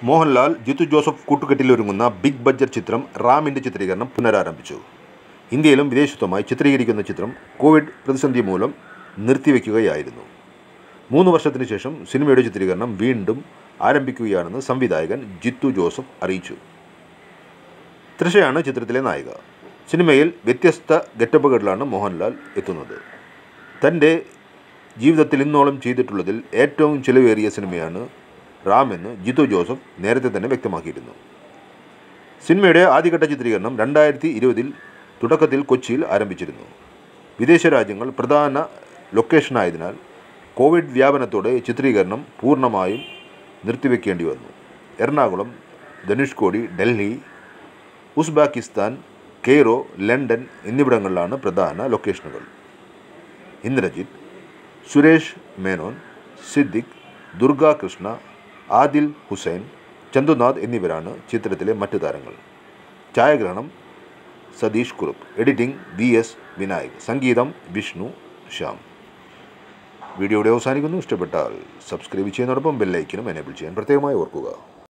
Mohanlal Jeethu Joseph കൂട്ടുകെട്ടിലൊരുങ്ങുന്ന big budget ചിത്രം റാമിൻ്റെ ചിത്രീകരണം പുനരാരംഭിച്ചു ഇന്ത്യയിലും വിദേശത്തുമായി ചിത്രീകരിക്കുന്ന ചിത്രം കോവിഡ് പ്രതിസന്ധി മൂലം നിർത്തിവെക്കുകയായിരുന്നു മൂന്ന് വർഷത്തിന് ശേഷം സിനിമയുടെ ചിത്രീകരണം വീണ്ടും ആരംഭിക്കുകയാണെന്ന് സംവിധായകൻ ജിത്തു ജോസഫ് അറിയിച്ചു തൃഷയാണ് ചിത്രത്തിലെ നായിക സിനിമയിൽ വ്യത്യസ്ത ഗെറ്റപ്പുകളിലാണ് മോഹൻലാൽ എത്തുന്നത് തൻ്റെ ജീവിതത്തിൽ ഇന്നോളം ചെയ്തിട്ടുള്ളതിൽ ഏറ്റവും ചിലവേറിയ സിനിമയാണ് റാം എന്ന് ജിത്തു ജോസഫ് നേരത്തെ തന്നെ വ്യക്തമാക്കിയിരുന്നു സിനിമയുടെ ആദ്യഘട്ട ചിത്രീകരണം രണ്ടായിരത്തി ഇരുപതിൽ തുടക്കത്തിൽ കൊച്ചിയിൽ ആരംഭിച്ചിരുന്നു വിദേശ രാജ്യങ്ങൾ പ്രധാന ലൊക്കേഷനായതിനാൽ കോവിഡ് വ്യാപനത്തോടെ ചിത്രീകരണം പൂർണ്ണമായും നിർത്തിവെക്കേണ്ടി വന്നു Ernakulam Dhanushkodi Delhi Uzbekistan Cairo London എന്നിവിടങ്ങളിലാണ് പ്രധാന ലൊക്കേഷനുകൾ ഇന്ദ്രജിത്ത് സുരേഷ് മേനോൻ സിദ്ദിഖ് ദുർഗാ കൃഷ്ണ ആദിൽ ഹുസൈൻ ചന്തുനാഥ് എന്നിവരാണ് ചിത്രത്തിലെ മറ്റു താരങ്ങൾ ഛായാഗ്രഹണം Satheesh Kurup editing V S Vinayak സംഗീതം വിഷ്ണു ശ്യാം വീഡിയോ ഇവിടെ അവസാനിക്കുന്നു ഇഷ്ടപ്പെട്ടാൽ സബ്സ്ക്രൈബ് ചെയ്യുന്നതോടൊപ്പം ബെല്ലൈക്കിനും എനേബിൾ ചെയ്യാൻ പ്രത്യേകമായി ഓർക്കുക